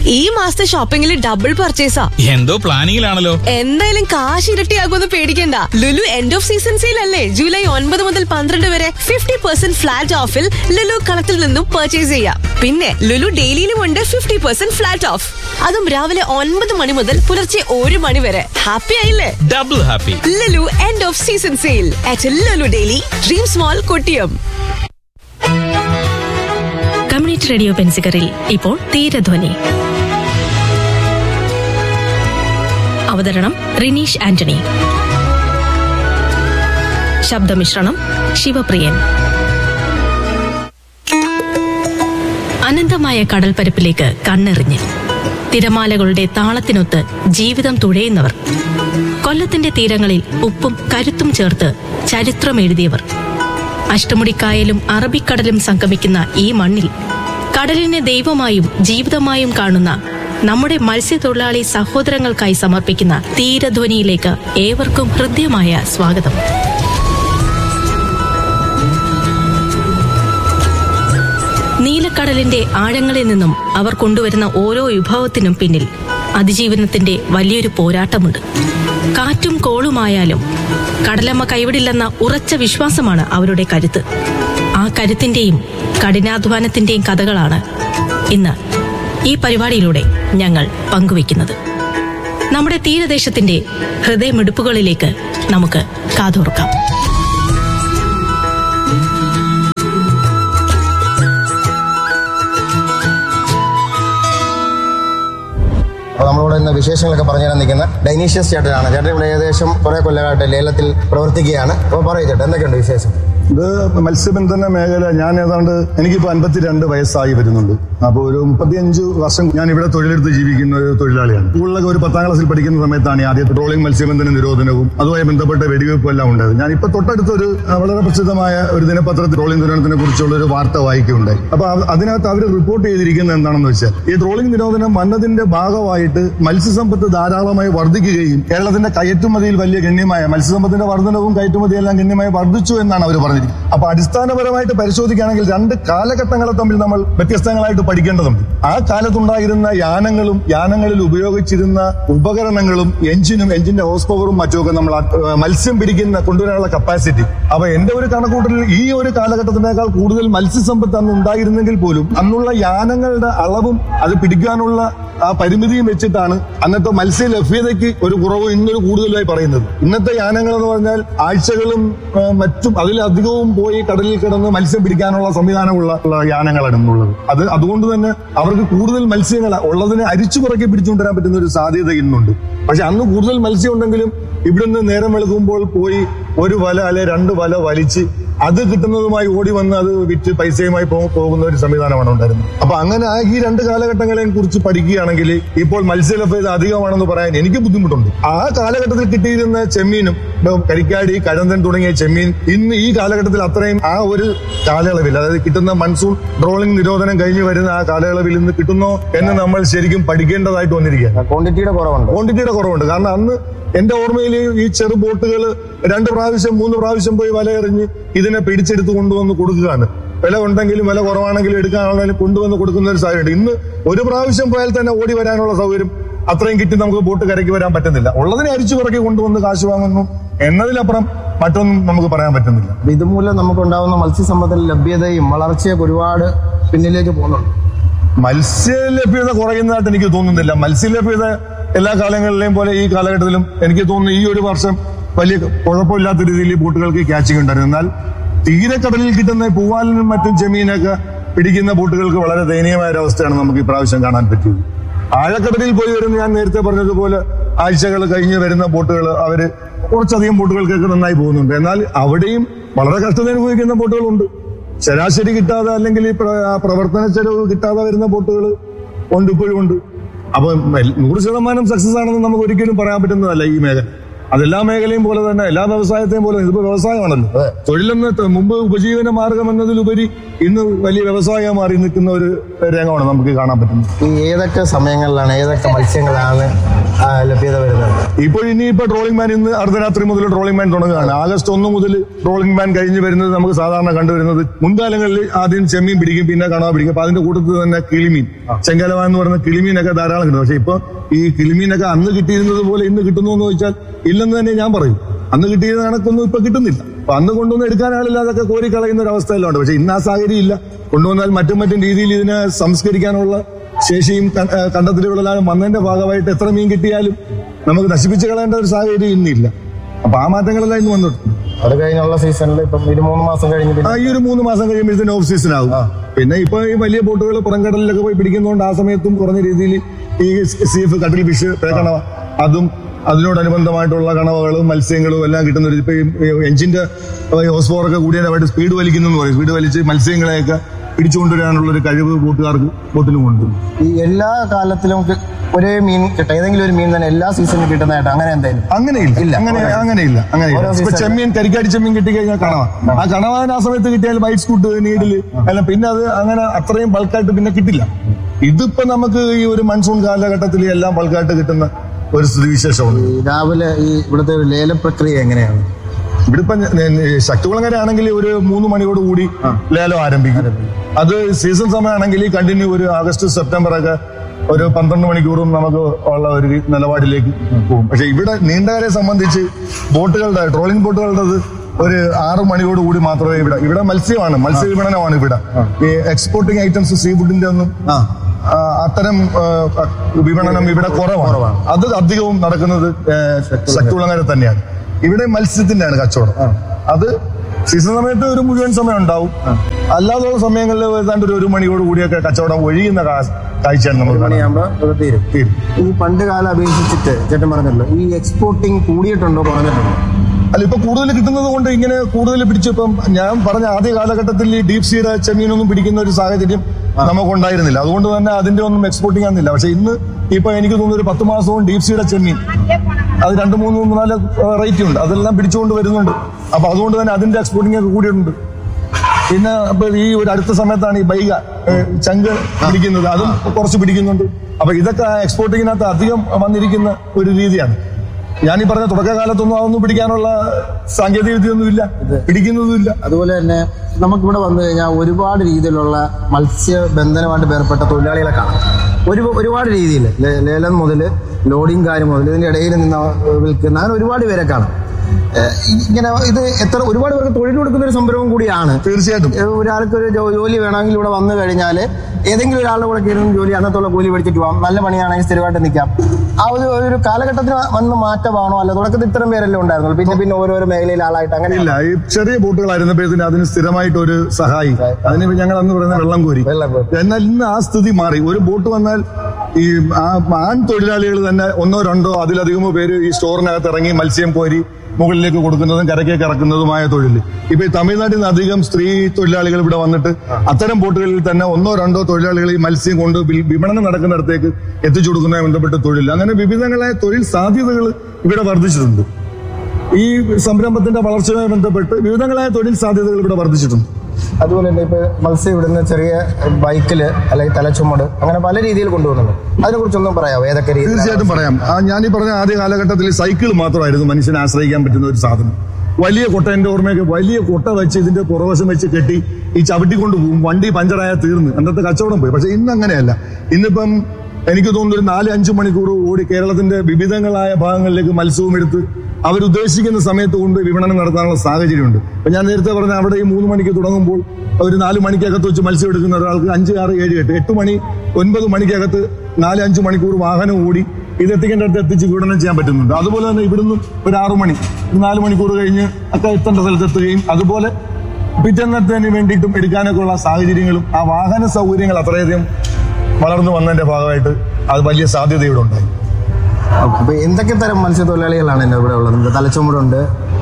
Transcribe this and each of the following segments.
ഈ മാസത്തെ ഷോപ്പിംഗിൽ ഡബിൾ പർച്ചേസാ എന്തോ പ്ലാനിങ്ങിലാണല്ലോ എന്തായാലും കാശ് ഇരട്ടിയാകുമെന്ന് പേടിക്കണ്ട Lulu end of season sale അല്ലേ ജൂലൈ ഒൻപത് മുതൽ പന്ത്രണ്ട് വരെ ഫിഫ്റ്റി പെർസെന്റ് ഫ്ലാറ്റ് ഓഫിൽ ലുലു കളത്തിൽ നിന്നും പർച്ചേസ് ചെയ്യാം പിന്നെ ലുലു ഡെയിലിയിലും ഉണ്ട് ഫിഫ്റ്റി പെർസെന്റ് ഫ്ലാറ്റ് ഓഫ് അതും രാവിലെ ഒൻപത് മണി മുതൽ പുലർച്ചെ ഒരു മണി വരെ ഹാപ്പി ആയില്ലേ double happy Lulu end of season sale at Lulu daily dream small Kottiyam community radio പെൻസിക്കറിൽ ഇപ്പോൾ തീരധ്വനി അവതരണം റിനീഷ് ആന്റണി ശബ്ദമിശ്രണം ശിവപ്രിയൻ അനന്തമായ കടൽപ്പരപ്പിലേക്ക് കണ്ണെറിഞ്ഞ് തിരമാലകളുടെ താളത്തിനൊത്ത് ജീവിതം തുഴയുന്നവർ കൊല്ലത്തിന്റെ തീരങ്ങളിൽ ഉപ്പും കരുത്തും ചേർത്ത് ചരിത്രം എഴുതിയവർ അഷ്ടമുടിക്കായലും അറബിക്കടലും സംഗമിക്കുന്ന ഈ മണ്ണിൽ കടലിനെ ദൈവമായും ജീവിതമായും കാണുന്ന നമ്മുടെ മത്സ്യത്തൊഴിലാളി സഹോദരങ്ങൾക്കായി സമർപ്പിക്കുന്ന തീരധ്വനിയിലേക്ക് ഏവർക്കും ഹൃദ്യമായ സ്വാഗതം നീലക്കടലിന്റെ ആഴങ്ങളിൽ നിന്നും അവർ കൊണ്ടുവരുന്ന ഓരോ വിഭവത്തിനും പിന്നിൽ അതിജീവനത്തിന്റെ വലിയൊരു പോരാട്ടമുണ്ട് കാറ്റും കോളുമായാലും കടലമ്മ കൈവിടില്ലെന്ന ഉറച്ച വിശ്വാസമാണ് അവരുടെ കരുത്ത് ആ കരുത്തിന്റെയും കഠിനാധ്വാനത്തിന്റെയും കഥകളാണ് ഇന്ന് ഈ പരിപാടിയിലൂടെ ഞങ്ങൾ പങ്കുവയ്ക്കുന്നത് നമ്മുടെ തീരദേശത്തിന്റെ ഹൃദയമിടുപ്പുകളിലേക്ക് നമുക്ക് കാതോർക്കാം അപ്പോൾ നമ്മളിവിടെ ഇന്ന് വിശേഷങ്ങളൊക്കെ പറഞ്ഞു തരാൻ നിൽക്കുന്ന ഡൈനീഷ്യസ് ചേട്ടനാണ് ചേട്ടൻ ഇവിടെ ഏകദേശം കുറെ കൊല്ലമായിട്ട് ലേലത്തിൽ പ്രവർത്തിക്കുകയാണ് അപ്പോൾ പറയൂ ചേട്ടൻ എന്തൊക്കെയുണ്ട് വിശേഷം ഇത് മത്സ്യബന്ധന മേഖല ഞാൻ ഏതാണ്ട് എനിക്കിപ്പോ അൻപത്തിരണ്ട് വയസ്സായി വരുന്നുണ്ട് അപ്പോൾ ഒരു മുപ്പത്തിയഞ്ച് വർഷം ഞാൻ ഇവിടെ തൊഴിലെടുത്ത് ജീവിക്കുന്ന ഒരു തൊഴിലാളിയാണ് സ്കൂളിലൊക്കെ ഒരു പത്താം ക്ലാസ്സിൽ പഠിക്കുന്ന സമയത്താണ് ഈ ആദ്യത്തെ ട്രോളിംഗ് മത്സ്യബന്ധന നിരോധനവും അതുമായി ബന്ധപ്പെട്ട വെടിവെപ്പും എല്ലാം ഉണ്ടായത് ഞാൻ ഇപ്പൊ തൊട്ടടുത്തൊരു ആ, വളരെ പ്രസിദ്ധമായ ഒരു ദിനപത്രത്തിൽ ട്രോളിംഗ് നിരോധനത്തിനെ കുറിച്ചുള്ള ഒരു വാർത്ത വായിക്കുകയുണ്ടായി അപ്പൊ അത് അതിനകത്ത് അവർ റിപ്പോർട്ട് ചെയ്തിരിക്കുന്നത് എന്താണെന്ന് വെച്ചാൽ ഈ ട്രോളിംഗ് നിരോധനം വന്നതിന്റെ ഭാഗമായിട്ട് മത്സ്യസമ്പത്ത് ധാരാളമായി വർദ്ധിക്കുകയും കേരളത്തിന്റെ കയറ്റുമതിയിൽ വലിയ ഗണ്യമായ മത്സ്യസമ്പത്തിന്റെ വർധനവും കയറ്റുമതിയും എല്ലാം ഗണ്യമായി വർദ്ധിച്ചു എന്നാണ് അവർ പറഞ്ഞിരിക്കുന്നത് അപ്പൊ അടിസ്ഥാനപരമായിട്ട് പരിശോധിക്കുകയാണെങ്കിൽ രണ്ട് കാലഘട്ടങ്ങളെ തമ്മിൽ നമ്മൾ വ്യത്യസ്തങ്ങളായിട്ട് പഠിക്കേണ്ടതുണ്ട് ആ കാലത്തുണ്ടായിരുന്ന യാനങ്ങളും യാനങ്ങളിൽ ഉപയോഗിച്ചിരുന്ന ഉപകരണങ്ങളും എഞ്ചിനും എഞ്ചിന്റെ ഹോസ് പവറും മറ്റുമൊക്കെ നമ്മൾ ആ, ഏഹ്, മത്സ്യം പിടിക്കുന്ന കൊണ്ടുവരാനുള്ള കപ്പാസിറ്റി അപ്പൊ എന്റെ ഒരു കണക്കൂട്ടലിൽ ഈ ഒരു കാലഘട്ടത്തിനേക്കാൾ കൂടുതൽ മത്സ്യസമ്പത്ത് അന്ന് ഉണ്ടായിരുന്നെങ്കിൽ പോലും അന്നുള്ള യാനങ്ങളുടെ അളവും അത് പിടിക്കാനുള്ള ആ പരിമിതിയും വെച്ചിട്ടാണ് അന്നത്തെ മത്സ്യ ലഭ്യതയ്ക്ക് ഒരു കുറവ് ഇന്നൊരു കൂടുതലായി പറയുന്നത് ഇന്നത്തെ യാനങ്ങൾ എന്ന് പറഞ്ഞാൽ ആഴ്ചകളും ആ, മറ്റും അതിലധികവും പോയി കടലിൽ കിടന്ന് മത്സ്യം പിടിക്കാനുള്ള സംവിധാനമുള്ള ഉള്ള യാനങ്ങളാണ് ഇന്നുള്ളത് അത് അതുകൊണ്ട് തന്നെ അവർക്ക് കൂടുതൽ മത്സ്യങ്ങൾ ഉള്ളതിനെ അരിച്ചു പുറക്കി പിടിച്ചുകൊണ്ടുവരാൻ പറ്റുന്ന ഒരു സാധ്യത ഇന്നുണ്ട് പക്ഷെ അന്ന് കൂടുതൽ മത്സ്യം ഉണ്ടെങ്കിലും ഇവിടുന്ന് നേരം വെളുക്കുമ്പോൾ പോയി ഒരു വല അല്ലെ രണ്ട് വല വലിച്ച് അത് കിട്ടുന്നതുമായി ഓടി വന്ന് അത് വിറ്റ് പൈസയുമായി പോ- പോകുന്ന ഒരു സംവിധാനമാണ് ഉണ്ടായിരുന്നത് അപ്പൊ അങ്ങനെ ആ ഈ രണ്ട് കാലഘട്ടങ്ങളെ കുറിച്ച് പഠിക്കുകയാണെങ്കിൽ ഇപ്പോൾ മത്സ്യലഭ്യത അധികമാണെന്ന് പറയാൻ എനിക്ക് ബുദ്ധിമുട്ടുണ്ട് ആ കാലഘട്ടത്തിൽ കിട്ടിയിരുന്ന ചെമ്മീനും ഇപ്പൊ കരിക്കാടി കഴന്തൻ തുടങ്ങിയ ചെമ്മീൻ ഇന്ന് ഈ കാലഘട്ടത്തിൽ അത്രയും ആ ഒരു കാലയളവിൽ അതായത് കിട്ടുന്ന മൺസൂൺ ട്രോളിംഗ് നിരോധനം കഴിഞ്ഞ് വരുന്ന ആ കാലയളവിൽ ഇന്ന് കിട്ടുന്നോ എന്ന് നമ്മൾ ശരിക്കും പഠിക്കേണ്ടതായിട്ട് വന്നിരിക്കുകയാണ് ക്വാണ്ടിറ്റിയുടെ കുറവുണ്ട് ക്വാണ്ടിറ്റിയുടെ കുറവുണ്ട് കാരണം അന്ന് എന്റെ ഓർമ്മയിൽ ഈ ചെറു ബോട്ടുകൾ രണ്ട് പ്രാവശ്യം മൂന്ന് പ്രാവശ്യം പോയി വല എറിഞ്ഞ് ഇതിനെ പിടിച്ചെടുത്ത് കൊണ്ടുവന്ന് കൊടുക്കുകയാണ് വില ഉണ്ടെങ്കിലും വില കുറവാണെങ്കിലും എടുക്കാനുള്ളതിന് കൊണ്ടുവന്ന് കൊടുക്കുന്ന ഒരു സാഹചര്യം ഇന്ന് ഒരു പ്രാവശ്യം പോയാൽ തന്നെ ഓടി വരാനുള്ള സൗകര്യം അത്രയും കിട്ടി നമുക്ക് ബോട്ട് കരയ്ക്ക് വരാൻ പറ്റുന്നില്ല ഉള്ളതിനെ അരിച്ചു പുറക്കി കൊണ്ടുവന്ന് കാശ് വാങ്ങുന്നു എന്നതിലപ്പുറം മറ്റൊന്നും നമുക്ക് പറയാൻ പറ്റുന്നില്ല അപ്പൊ ഇതുമൂലം നമുക്കുണ്ടാവുന്ന മത്സ്യസമ്പത്തിന്റെ ലഭ്യതയും വളർച്ചയൊക്കെ ഒരുപാട് പിന്നിലേക്ക് പോകുന്നുണ്ട് മത്സ്യലഭ്യത കുറയുന്നതായിട്ട് എനിക്ക് തോന്നുന്നില്ല മത്സ്യലഭ്യത എല്ലാ കാലങ്ങളിലെയും പോലെ ഈ കാലഘട്ടത്തിലും എനിക്ക് തോന്നുന്നു ഈ ഒരു വർഷം വലിയ കുഴപ്പമില്ലാത്ത രീതിയിൽ ഈ ബോട്ടുകൾക്ക് ക്യാച്ചിങ് ഉണ്ടായിരുന്നു എന്നാൽ തീരക്കടലിൽ കിട്ടുന്ന പൂവാലിനും മറ്റും ചെമ്മീനൊക്കെ പിടിക്കുന്ന ബോട്ടുകൾക്ക് വളരെ ദയനീയമായ ഒരു അവസ്ഥയാണ് നമുക്ക് ഇപ്രാവശ്യം കാണാൻ പറ്റിയത് ആഴക്കടലിൽ പോയി വരുന്ന ഞാൻ നേരത്തെ പറഞ്ഞതുപോലെ ആഴ്ചകൾ കഴിഞ്ഞ് വരുന്ന ബോട്ടുകൾ അവര് കുറച്ചധികം ബോട്ടുകൾക്കൊക്കെ നന്നായി പോകുന്നുണ്ട് എന്നാൽ അവിടെയും വളരെ കഷ്ടത അനുഭവിക്കുന്ന ബോട്ടുകളുണ്ട് ശരാശരി കിട്ടാതെ അല്ലെങ്കിൽ ഈ പ്ര- ആ പ്രവർത്തന ചെലവ് കിട്ടാതെ വരുന്ന ബോട്ടുകൾ ഉണ്ട് ഇപ്പോഴും ഉണ്ട് അപ്പൊ മെൽ- നൂറ് ശതമാനം സക്സസ് ആണെന്ന് നമുക്ക് ഒരിക്കലും പറയാൻ പറ്റുന്നതല്ല ഈ മേഖല അതെല്ലാ മേഖലയും പോലെ തന്നെ എല്ലാ വ്യവസായത്തെയും പോലെ ഇതിപ്പോ വ്യവസായമാണല്ലോ അതെ. തൊഴിലെന്ന് ത- മുമ്പ് ഉപജീവന മാർഗം എന്നതിലുപരി ഇന്ന് വലിയ വ്യവസായമായി മാറി നിൽക്കുന്ന ഒരു രംഗമാണ് നമുക്ക് കാണാൻ പറ്റുന്നത് ഈ ഏതൊക്കെ സമയങ്ങളിലാണ് ഏതൊക്കെ മത്സ്യങ്ങളാണ് ആ, ലഭ്യത വരുന്നത് ഇപ്പോൾ ഇനിയിപ്പോ ട്രോളിംഗ് ബാൻ ഇന്ന് അർദ്ധരാത്രി മുതൽ ട്രോളിംഗ് ബാൻ തുടങ്ങുകയാണ് ആഗസ്റ്റ് ഒന്ന് മുതൽ ട്രോളിംഗ് ബാൻ കഴിഞ്ഞ് വരുന്നത് നമുക്ക് സാധാരണ കണ്ടുവരുന്നത് മുൻകാലങ്ങളിൽ ആദ്യം ചെമ്മീൻ പിടിക്കും പിന്നെ കണവ പിടിക്കും അപ്പൊ അതിന്റെ കൂട്ടത്തിൽ തന്നെ കിളിമീൻ ചെങ്കലവ എന്ന് പറയുന്ന കിളിമീനൊക്കെ ധാരാളം കിട്ടും പക്ഷെ ഇപ്പൊ ഈ കിളിമീനൊക്കെ അന്ന് കിട്ടിയിരുന്നത് പോലെ ഇന്ന് കിട്ടുന്നു എന്ന് ചോദിച്ചാൽ ഇല്ലെന്ന് തന്നെ ഞാൻ പറയും അന്ന് കിട്ടിയിരുന്ന കണക്കൊന്നും ഇപ്പൊ കിട്ടുന്നില്ല അപ്പൊ അന്ന് കൊണ്ടുവന്ന് എടുക്കാൻ ആളില്ലാതൊക്കെ കോരി കളയുന്ന ഒരു അവസ്ഥയിലുണ്ട് പക്ഷെ ഇന്ന് ആ സാഹചര്യം ഇല്ല കൊണ്ടുവന്നാൽ മറ്റും മറ്റും രീതിയിൽ ഇതിനെ സംസ്കരിക്കാനുള്ള ശേഷിയും ക- ഏഹ് കണ്ടെത്തലുകളെല്ലാം വന്നതിന്റെ ഭാഗമായിട്ട് എത്ര മീൻ കിട്ടിയാലും നമുക്ക് നശിപ്പിച്ച് കളയേണ്ട ഒരു സാഹചര്യം ഇന്നില്ല അപ്പൊ ആ മാറ്റങ്ങളെല്ലാം ഇന്ന് വന്നിട്ടുണ്ട് അത് കഴിഞ്ഞുള്ള സീസണിൽ ഇപ്പം ഒരു മൂന്ന് മാസം കഴിഞ്ഞ് ആ പിന്നെ ഈ ഒരു മൂന്ന് മാസം കഴിയുമ്പോഴത്തേന് ഓഫ് സീസൺ ആകും പിന്നെ ഇപ്പൊ ഈ വലിയ ബോട്ടുകൾ പുറംകടലിലൊക്കെ പോയി പിടിക്കുന്നതുകൊണ്ട് ആ സമയത്തും കുറഞ്ഞ രീതിയിൽ ഈ സീഫ് കട്ടിൽ ഫിഷ് പേക്കണവ അതും അതിനോടനുബന്ധമായിട്ടുള്ള കണവകളും മത്സ്യങ്ങളും എല്ലാം കിട്ടുന്ന ഒരു ഇപ്പൊ ഈ എഞ്ചിന്റെ ഹോസ്പോറൊക്കെ കൂടിയതായിട്ട് സ്പീഡ് വലിക്കുന്നു എന്ന് പറയും സ്പീഡ് വലിച്ച് മത്സ്യങ്ങളെയൊക്കെ പിടിച്ചുകൊണ്ടുവരാനുള്ള ഒരു കഴിവ് ബോട്ടുകാർക്ക് ബോട്ടിലും ഉണ്ട് ഈ എല്ലാ കാലത്തിലും കി- ഒരേ മീൻ കിട്ടും ഏതെങ്കിലും ഒരു മീൻ തന്നെ എല്ലാ സീസണിലും കിട്ടുന്നതായിട്ട് അങ്ങനെ എന്തായാലും അങ്ങനെയില്ല ഇല്ല. അങ്ങനെ അങ്ങനെയില്ല അങ്ങനെയില്ല ഓരോ ഇപ്പൊ season- ചെമ്മീൻ കരിക്കാടി ചെമ്മീൻ കിട്ടിക്കഴിഞ്ഞാൽ കണവ ആ കണവാൻ ആ സമയത്ത് കിട്ടിയാൽ വൈറ്റ് സ്കൂട്ട് നീഡില് എല്ലാം പിന്നെ അത് അങ്ങനെ അത്രയും ബൾക്കായിട്ട് പിന്നെ കിട്ടില്ല ഇതിപ്പോ നമുക്ക് ഈ ഒരു മൺസൂൺ കാലഘട്ടത്തിൽ എല്ലാം ബൾക്കായിട്ട് കിട്ടുന്ന ഒരു സ്ഥിതിവിശേഷമുണ്ട് ഈ രാവിലെ ഈ ഇവിടുത്തെ ഒരു ലേല പ്രക്രിയ എങ്ങനെയാണ് ഇവിടെ ഇപ്പൊ ശക്തികുളങ്ങര ആണെങ്കിൽ ഒരു മൂന്ന് മണിയോട് കൂടി ലേലം ആരംഭിക്കും അത് സീസൺ സമയമാണെങ്കിൽ കണ്ടിന്യൂ ഒരു ആഗസ്റ്റ് സെപ്റ്റംബർ ഒക്കെ ഒരു പന്ത്രണ്ട് മണിക്കൂറും നമുക്ക് ഉള്ള ഒരു രീ- നിലപാടിലേക്ക് പോകും പക്ഷെ ഇവിടെ നീണ്ടകരെ സംബന്ധിച്ച് ബോട്ടുകളുടെ ട്രോളിംഗ് ബോട്ടുകളുടെ ഒരു ആറ് മണിയോട് കൂടി മാത്രമേ ഇവിടെ ഇവിടെ മത്സ്യമാണ് മത്സ്യ വിപണനമാണ് ഇവിടെ ഈ എക്സ്പോർട്ടിംഗ് ഐറ്റംസ് സീ ഫുഡിന്റെ ഒന്നും ആ ആ, അത്തരം ആ, വിപണനം ഇവിടെ കുറവാണ് അത് അധികവും നടക്കുന്നത് ശക്തികുളങ്ങര തന്നെയാണ് ഇവിടെ മത്സ്യത്തിന്റെയാണ് കച്ചവടം അത് സീസൺ സമയത്ത് ഒരു മുഴുവൻ സമയം ഉണ്ടാവും അല്ലാതുള്ള സമയങ്ങളിൽ ഏതാണ്ട് ഒരു ഒരു മണിയോട് കൂടിയൊക്കെ കച്ചവടം ഒഴിയുന്ന കാ- കാഴ്ചയാണ് നമ്മൾ കാണുന്നത്. മണിയാകുമ്പോ ഇവിടെ തീരും തീരും. ഈ പണ്ട് കാലം അപേക്ഷിച്ചിട്ട് ചേട്ടൻ പറഞ്ഞല്ലോ ഈ എക്സ്പോർട്ടിങ് കൂടിയിട്ടുണ്ടോ കുറഞ്ഞിട്ടുണ്ടോ അല്ല ഇപ്പൊ കൂടുതൽ കിട്ടുന്നത് കൊണ്ട് ഇങ്ങനെ കൂടുതൽ പിടിച്ചപ്പം ഞാൻ പറഞ്ഞ ആദ്യ കാലഘട്ടത്തിൽ ഈ ഡീപ് സീയുടെ ചെമ്മീനൊന്നും പിടിക്കുന്ന ഒരു സാഹചര്യം നമുക്കുണ്ടായിരുന്നില്ല അതുകൊണ്ട് തന്നെ അതിന്റെ ഒന്നും എക്സ്പോർട്ടിംഗ് ആകുന്നില്ല പക്ഷെ ഇന്ന് ഇപ്പൊ എനിക്ക് തോന്നുന്നു ഒരു പത്ത് മാസവും ഡീപ് സീയുടെ ചെമ്മീൻ അത് രണ്ട് മൂന്ന് മൂന്ന് നാല് റേറ്റ് ഉണ്ട് അതെല്ലാം പിടിച്ചുകൊണ്ട് വരുന്നുണ്ട് അപ്പൊ അതുകൊണ്ട് തന്നെ അതിന്റെ എക്സ്പോർട്ടിംഗ് ഒക്കെ കൂടിയിട്ടുണ്ട് പിന്നെ ഇപ്പൊ ഈ ഒരു അടുത്ത സമയത്താണ് ഈ ബൈഗ ഏ, ചങ്ക് പിടിക്കുന്നത് അതും കുറച്ച് പിടിക്കുന്നുണ്ട് അപ്പൊ ഇതൊക്കെ എക്സ്പോർട്ടിങ്ങിനകത്ത് അധികം വന്നിരിക്കുന്ന ഒരു രീതിയാണ് ഞാൻ ഈ പറഞ്ഞ തുടക്കകാലത്തൊന്നും അതൊന്നും പിടിക്കാനുള്ള സാങ്കേതിക വിദ്യയൊന്നും ഇല്ല പിടിക്കുന്നതുമില്ല അതുപോലെ തന്നെ നമുക്കിവിടെ വന്നു കഴിഞ്ഞാൽ ഒരുപാട് രീതിയിലുള്ള മത്സ്യബന്ധനമായിട്ട് ബന്ധപ്പെട്ട തൊഴിലാളികളെ കാണാം ഒരു ഒരുപാട് രീതിയിൽ ലേലം മുതൽ ലോഡിംഗ് കാര്യം മുതൽ ഇതിന്റെ ഇടയിൽ നിന്ന് വിൽക്കുന്ന അങ്ങനെ ഒരുപാട് പേരെ കാണാം ഏഹ് ഇങ്ങനെ ഇത് എത്ര ഒരുപാട് പേർക്ക് തൊഴിൽ കൊടുക്കുന്ന ഒരു സംരംഭം കൂടിയാണ് തീർച്ചയായിട്ടും ഏഹ് ഒരാൾക്ക് ഒരു ജോ- ജോലി വേണമെങ്കിൽ ഇവിടെ വന്നു കഴിഞ്ഞാൽ ഏതെങ്കിലും ഒരാളുടെ കൂടെ കയറുന്ന ജോലി അന്നത്തുള്ള കൂലി മേടിച്ചിട്ട് പോകാം നല്ല പണിയാണെങ്കിൽ സ്ഥിരമായിട്ട് നിൽക്കാം ആ ഒരു ഒരു കാലഘട്ടത്തിന് വന്ന മാറ്റമാണോ അല്ല തുടക്കത്തിൽ ഇത്രയും പേരല്ലേ ഉണ്ടായിരുന്നുള്ളൂ പിന്നെ പിന്നെ ഓരോരോ മേഖലയിൽ ആളായിട്ട് അങ്ങനെ ഇല്ല ഈ ചെറിയ ബോട്ടുകളായിരുന്നപ്പോഴത്തേന് അതിന് സ്ഥിരമായിട്ട് ഒരു സഹായി അതിന് ഞങ്ങൾ അന്ന് പറയുന്ന വെള്ളം കോരി വെള്ളം കോരി. എന്നാൽ ഇന്ന് ആ സ്ഥിതി മാറി ഒരു ബോട്ട് വന്നാൽ ഈ ആ ആൺ തൊഴിലാളികൾ തന്നെ ഒന്നോ രണ്ടോ അതിലധികമോ പേര് ഈ സ്റ്റോറിനകത്ത് ഇറങ്ങി മത്സ്യം കോരി മുകളിലേക്ക് കൊടുക്കുന്നതും കരക്കേക്ക് ഇറക്കുന്നതുമായ തൊഴിൽ ഇപ്പൊ ഈ തമിഴ്നാട്ടിൽ നിന്ന് അധികം സ്ത്രീ തൊഴിലാളികൾ ഇവിടെ വന്നിട്ട് അത്തരം ബോട്ടുകളിൽ തന്നെ ഒന്നോ രണ്ടോ തൊഴിലാളികൾ ഈ മത്സ്യം കൊണ്ട് വി- വിപണനം നടക്കുന്നിടത്തേക്ക് എത്തിച്ചു കൊടുക്കുന്നതുമായി ബന്ധപ്പെട്ട തൊഴിൽ അങ്ങനെ വിവിധങ്ങളായ തൊഴിൽ സാധ്യതകൾ ഇവിടെ വർദ്ധിച്ചിട്ടുണ്ട് ഈ സംരംഭത്തിന്റെ വളർച്ചയുമായി ബന്ധപ്പെട്ട് വിവിധങ്ങളായ തൊഴിൽ സാധ്യതകൾ ഇവിടെ വർദ്ധിച്ചിട്ടുണ്ട് അതുപോലെ തന്നെ ഇപ്പൊ മത്സ്യം ഇവിടുന്ന് ചെറിയ ബൈക്കില് അല്ലെങ്കിൽ തലച്ചുമട് അങ്ങനെ പല രീതിയിൽ കൊണ്ടുപോകുന്നുണ്ട് അതിനെ കുറിച്ചൊന്നും പറയാമോ ഏതൊക്കെ രീതിയിൽ തീർച്ചയായിട്ടും പറയാം ആ, ഞാൻ ഈ പറഞ്ഞ ആദ്യ കാലഘട്ടത്തിൽ സൈക്കിൾ മാത്രമായിരുന്നു മനുഷ്യനെ ആശ്രയിക്കാൻ പറ്റുന്ന ഒരു സാധനം വലിയ കൊട്ട എന്റെ ഓർമ്മയൊക്കെ വലിയ കൊട്ട വെച്ച് ഇതിന്റെ പുറവശം വെച്ച് കെട്ടി ഈ ചവിട്ടിക്കൊണ്ട് പോകും വണ്ടി പഞ്ചറായ തീർന്ന് അന്നത്തെ കച്ചവടം പോയി പക്ഷെ ഇന്ന് അങ്ങനെയല്ല ഇന്നിപ്പം എനിക്ക് തോന്നുന്നു ഒരു നാല് അഞ്ച് മണിക്കൂർ ഓടി കേരളത്തിന്റെ വിവിധങ്ങളായ ഭാഗങ്ങളിലേക്ക് മത്സ്യവും എടുത്ത് അവരുദ്ദേശിക്കുന്ന സമയത്ത് കൊണ്ട് വിപണനം നടത്താനുള്ള സാഹചര്യമുണ്ട് അപ്പൊ ഞാൻ നേരത്തെ പറഞ്ഞ അവിടെ ഈ മൂന്ന് മണിക്ക് തുടങ്ങുമ്പോൾ ഒരു നാല് മണിക്കകത്ത് വെച്ച് മത്സ്യം എടുക്കുന്ന ഒരാൾക്ക് അഞ്ച് ആറ് ഏഴ് എട്ട് എട്ട് മണി ഒൻപത് മണിക്കകത്ത് നാല് അഞ്ച് മണിക്കൂർ വാഹനം ഓടി ഇത് എത്തിക്കേണ്ടടുത്ത് എത്തിച്ച് വിപണനം ചെയ്യാൻ പറ്റുന്നുണ്ട് അതുപോലെ തന്നെ ഇവിടുന്ന് ഒരു ആറു മണി ഒരു നാല് മണിക്കൂർ കഴിഞ്ഞ് ഒക്കെ എത്തേണ്ട സ്ഥലത്ത് എത്തുകയും അതുപോലെ പിറ്റേന്നത്തിന് വേണ്ടിയിട്ടും എടുക്കാനൊക്കെ ഉള്ള സാഹചര്യങ്ങളും ആ വാഹന സൗകര്യങ്ങൾ അത്രയധികം വളർന്നു വന്നതിന്റെ ഭാഗമായിട്ട് അത് വലിയ സാധ്യത ഇവിടെ ഉണ്ടായി അപ്പൊ എന്തൊക്കെ തരം മത്സ്യത്തൊഴിലാളികളാണ് ഇന്ന് ഇവിടെ ഉള്ളത് നമുക്ക് തലച്ചുമടുണ്ട്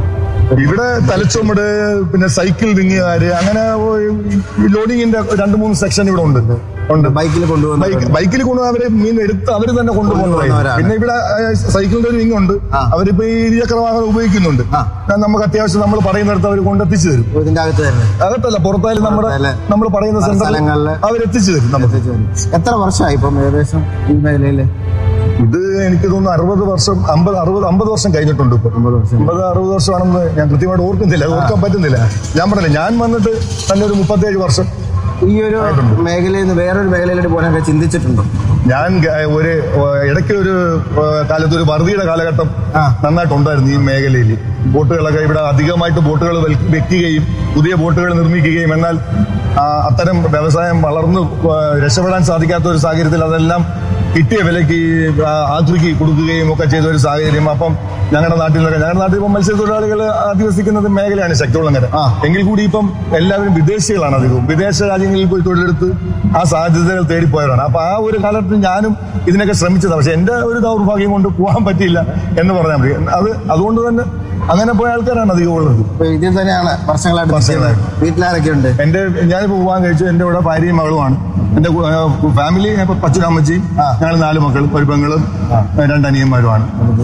ഇവിടെ തലച്ചുമട് പിന്നെ സൈക്കിൾ വിങ്ങുകാര് അങ്ങനെ ഈ ലോഡിങ്ങിന്റെ രണ്ട് മൂന്ന് സെക്ഷൻ ഇവിടെ ഉണ്ട് ഉണ്ട് ബൈക്കിൽ കൊണ്ടുപോകുന്ന ബൈക്ക് ബൈക്കിൽ കൊണ്ടുപോകുന്ന അവര് മീൻ എടുത്ത് അവര് തന്നെ കൊണ്ടുപോകുന്നതായി കൊണ്ടുപോകുന്നവരാണ്. പിന്നെ ഇവിടെ ആ, സൈക്കിളിന്റെ ഒരു വിങ് ഉണ്ട് ആ. അവരിപ്പോ ഈ ഇരുചക്ര വാഹനം ഉപയോഗിക്കുന്നുണ്ട് ആ. ആ, നമുക്ക് അത്യാവശ്യം നമ്മൾ പറയുന്നിടത്ത് അവർ കൊണ്ടെത്തിച്ചു തരും ഇതിന്റെ അകത്ത് തന്നെ അകത്തല്ല പുറത്തായാലും നമ്മുടെ പുറത്തല്ലേ? നമ്മൾ പറയുന്ന പല സെന്ററിൽ സ്ഥലങ്ങളില് അവരെത്തിച്ചു തരും നമുക്ക് എത്ര വർഷമായി ഇപ്പം ഏകദേശം ഈ മേഖലയില് ഇത് എനിക്ക് തോന്നുന്നു അറുപത് വർഷം അമ്പത് അറുപത് അമ്പത് വർഷം കഴിഞ്ഞിട്ടുണ്ട് ഇപ്പൊ അമ്പത് വർഷം. അമ്പത് അറുപത് വർഷമാണെന്ന് ഞാൻ കൃത്യമായിട്ട് ഓർക്കുന്നില്ല അത് ഓർക്കാൻ പറ്റുന്നില്ല ഞാൻ പറഞ്ഞില്ല ഞാൻ വന്നിട്ട് തന്നെ ഒരു മുപ്പത്തേഴ് വർഷം ഈ ഒരു മേഖലയിൽ നിന്ന് വേറൊരു മേഖലയിലോട്ട് പോകാനൊക്കെ ചിന്തിച്ചിട്ടുണ്ടോ ഞാൻ ഗ- ഒരു ഏഹ്, ഇടയ്ക്ക് ഒരു ഏഹ്, കാലത്ത് ഒരു വറുതിയുടെ കാലഘട്ടം ആ. നന്നായിട്ടുണ്ടായിരുന്നു ഈ മേഖലയിൽ ബോട്ടുകളൊക്കെ ഇവിടെ അധികമായിട്ട് ബോട്ടുകൾ വെൽ- വെക്കുകയും പുതിയ ബോട്ടുകൾ നിർമ്മിക്കുകയും എന്നാൽ ആ, അത്തരം വ്യവസായം വളർന്നു ഏഹ്, രക്ഷപ്പെടാൻ സാധിക്കാത്ത ഒരു സാഹചര്യത്തിൽ അതെല്ലാം കിട്ടിയ വിലയ്ക്ക് ആ, ആധുനിക്ക് കൊടുക്കുകയും ഒക്കെ ചെയ്ത ഒരു സാഹചര്യം അപ്പം ഞങ്ങളുടെ നാട്ടിൽ നിന്നൊക്കെ ഞങ്ങളുടെ നാട്ടിൽ ഇപ്പം മത്സ്യത്തൊഴിലാളികൾ അധിവസിക്കുന്നത് മേഖലയാണ് ശക്തികുളങ്ങര ആ. എങ്കിൽ കൂടി ഇപ്പം എല്ലാവരും വിദേശികളാണ് അധികവും വിദേശ രാജ്യങ്ങളിൽ പോയി തൊഴിലെടുത്ത് ആ സാധ്യതകൾ തേടിപ്പോയവരാണ് അപ്പൊ ആ ഒരു കാലഘട്ടത്തിൽ ഞാനും ഇതിനൊക്കെ ശ്രമിച്ചതാണ് പക്ഷെ എന്റെ ഒരു ദൗർഭാഗ്യം കൊണ്ട് പോകാൻ പറ്റിയില്ല എന്ന് പറഞ്ഞാൽ മതി അത് അതുകൊണ്ട് തന്നെ അങ്ങനെ പോയ ആൾക്കാരാണ് അധികം ഉള്ളത് ഇപ്പൊ ഇതിൽ തന്നെയാണ് വർഷങ്ങളായിട്ട് വർഷങ്ങളായിട്ട്. നിൽക്കുന്നത്. വീട്ടിലാരൊക്കെ ഉണ്ട് എന്റെ ഞാനിപ്പോ പോകാൻ കഴിച്ചു എന്റെ ഇവിടെ ഭാര്യയും മകളുമാണ് എന്റെ ഫാമിലി പച്ചനമ്മച്ചിയും ആ. ഞങ്ങൾ നാല് മക്കളും ഒരു പെങ്ങളും രണ്ടനിയന്മാരുമാണ്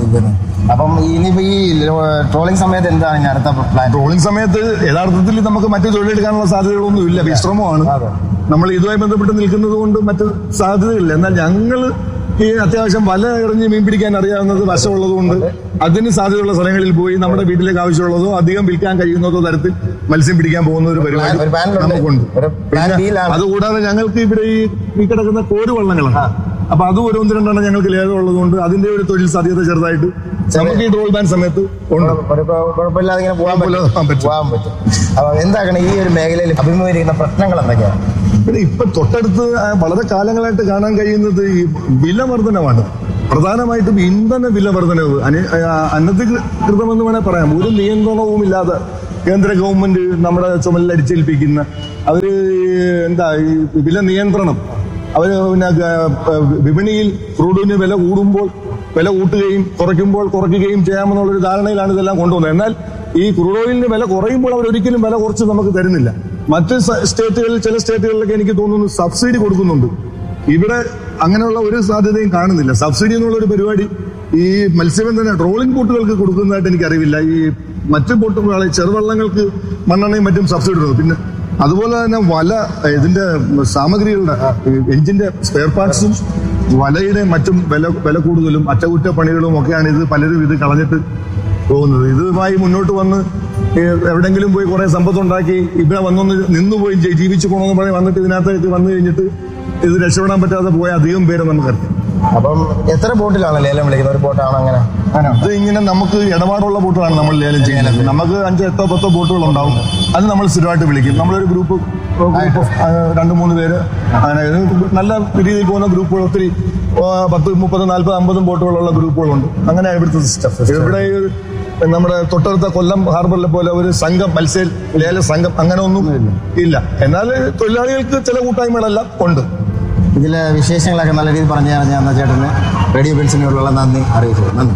അപ്പം ഇനിയിപ്പോ ഈ ട്രോളിംഗ് സമയത്ത് എന്താണ് ഇനി അടുത്ത പ്ലാൻ ട്രോളിംഗ് സമയത്ത് യഥാർത്ഥത്തിൽ നമുക്ക് മറ്റു തൊഴിലെടുക്കാനുള്ള സാധ്യതകളൊന്നും ഇല്ല വിശ്രമമാണ് അതെ. നമ്മൾ ഇതുമായി ബന്ധപ്പെട്ട് നിൽക്കുന്നത് കൊണ്ട് മറ്റ് സാധ്യതകളില്ല എന്നാൽ ഞങ്ങൾ ഈ അത്യാവശ്യം വല എറിഞ്ഞ് മീൻ പിടിക്കാൻ അറിയാവുന്നത് വശമുള്ളത് കൊണ്ട് അതിന് സാധ്യതയുള്ള സ്ഥലങ്ങളിൽ പോയി നമ്മുടെ വീട്ടിലേക്ക് ആവശ്യമുള്ളതോ അധികം വിൽക്കാൻ കഴിയുന്നതോ തരത്തിൽ മത്സ്യം പിടിക്കാൻ പോകുന്ന ഒരു പരിപാടി ഒരു പ്ലാനിലുണ്ട്. നമുക്കുണ്ട് ഒരു പ്ലാൻ പിന്നെ ബിയിലാണ്. അതുകൂടാതെ ഞങ്ങൾക്ക് ഇവിടെ ഈ ഈ കിടക്കുന്ന കോരുവള്ളങ്ങളാണ് അപ്പൊ അതും ഒരു ഒന്ന് രണ്ടെണ്ണം ഞങ്ങൾക്ക് ലേലം ഉള്ളതുകൊണ്ട് അതിന്റെ ഒരു തൊഴിൽ സാധ്യത ചെറുതായിട്ട് നമുക്ക് ഈ ട്രോൾ ബാൻ സമയത്ത് ഉണ്ട് ഒരു കുഴ- കുഴപ്പമില്ലാതെ ഇങ്ങനെ പോകാൻ കുഴപ്പമില്ലാതെ പോകാൻ പറ്റും പറ്റും. പോകാൻ പറ്റും അപ്പൊ എന്താണ് ഈ ഒരു മേഖലയിൽ അഭിമുഖീകരിക്കുന്ന പ്രശ്നങ്ങൾ എന്തൊക്കെയാണ് പിന്നെ ഇപ്പൊ തൊട്ടടുത്ത് ആ വളരെ കാലങ്ങളായിട്ട് കാണാൻ കഴിയുന്നത് ഈ വില വർധനമാണ് പ്രധാനമായിട്ടും ഇന്ധന വില വർധനവ് അന- ആ, അനധികൃതമെന്ന് വേണേൽ പറയാം ഒരു നിയന്ത്രണവും ഇല്ലാതെ കേന്ദ്ര ഗവൺമെന്റ് നമ്മുടെ ചുമലിൽ അടിച്ചേൽപ്പിക്കുന്ന അവര് എന്താ ഈ വില നിയന്ത്രണം അവര് പിന്നെ ഗ- വിപണിയിൽ ക്രൂഡിന് വില കൂടുമ്പോൾ വില കൂട്ടുകയും കുറയ്ക്കുമ്പോൾ കുറയ്ക്കുകയും ചെയ്യാമെന്നുള്ള ഒരു ധാരണയിലാണ് ഇതെല്ലാം കൊണ്ടുവന്നത് എന്നാൽ ഈ ക്രൂഡ് ഓയിലിന് വില കുറയുമ്പോൾ അവർ ഒരിക്കലും വില കുറച്ച് നമുക്ക് തരുന്നില്ല മറ്റ് സ- സ്റ്റേറ്റുകളിൽ ചില സ്റ്റേറ്റുകളിലൊക്കെ എനിക്ക് തോന്നുന്നു സബ്സിഡി കൊടുക്കുന്നുണ്ട് ഇവിടെ അങ്ങനെയുള്ള ഒരു സാധ്യതയും കാണുന്നില്ല സബ്സിഡി എന്നുള്ള ഒരു പരിപാടി ഈ മത്സ്യബന്ധന ട്രോളിംഗ് ബോട്ടുകൾക്ക് കൊടുക്കുന്നതായിട്ട് എനിക്ക് അറിവില്ല ഈ മറ്റു ബോട്ടുകളെ ചെറുവള്ളങ്ങൾക്ക് മണ്ണെണ്ണയും മറ്റും സബ്സിഡി കൊടുക്കുന്നു പിന്നെ അതുപോലെ തന്നെ വല ഇതിന്റെ സാമഗ്രികളുടെ എഞ്ചിന്റെ സ്പെയർ പാർട്സും വലയുടെ മറ്റും വില വില കൂടുതലും അറ്റകുറ്റപ്പണികളും ഒക്കെയാണ് ഇത് പലരും ഇത് കളഞ്ഞിട്ട് പോകുന്നത് ഇതുമായി മുന്നോട്ട് വന്ന് ഈ എവിടെങ്കിലും പോയി കുറെ സമ്പത്തുണ്ടാക്കി ഇവിടെ വന്നൊന്ന് നിന്നുപോയി ജി- ജീവിച്ചു പോകണമെന്ന് പറഞ്ഞ് വന്നിട്ട് ഇതിനകത്തേക്ക് വന്നു കഴിഞ്ഞിട്ട് ഇത് രക്ഷപ്പെടാൻ പറ്റാതെ പോയ അധികം പേര് നമുക്കറിയാം അപ്പം എത്ര ബോട്ടിലാണ് ലേലം വിളിക്കുന്നത് ഒരു ബോട്ടാണ് അങ്ങനെ ഇത് ഇങ്ങനെ നമുക്ക് ഇടപാടുള്ള ബോട്ടുകളാണ് നമ്മൾ ലേലം ചെയ്യുന്നത് നമുക്ക് അഞ്ചോ എട്ടോ പത്തോ ബോട്ടുകൾ ഉണ്ടാവും അത് നമ്മൾ സ്ഥിരമായിട്ട് വിളിക്കും നമ്മളൊരു ഗ്രൂപ്പ് ഗ്രൂപ്പ് ഓഫ് ആ, രണ്ട് മൂന്ന് പേര് അങ്ങനെ ഇത് നല്ല രീതിയിൽ പോകുന്ന ഗ്രൂപ്പുകൾ ഒത്തിരി ആ, പത്ത് മുപ്പത് നാൽപ്പത് അമ്പതും ബോട്ടുകളുള്ള ഗ്രൂപ്പുകളുണ്ട് അങ്ങനെ ഇവിടുത്തെ സിസ്റ്റം ഇവിടെ ഈ ഒരു നമ്മുടെ തൊട്ടടുത്ത കൊല്ലം ഹാർബറിലെ പോലെ ഒരു സംഘം മത്സ്യ ലേല സംഘം അങ്ങനെ ഒന്നും ഇല്ല എന്നാൽ തൊഴിലാളികൾക്ക് ചില കൂട്ടായ്മകളെല്ലാം ഉണ്ട് ഇതിലെ വിശേഷങ്ങളൊക്കെ നല്ല രീതിയിൽ പറഞ്ഞു തരാൻ ഞാൻ ചേട്ടന് റേഡിയോ പെൻസിനോടുള്ള നന്ദി അറിയിച്ചു നന്ദി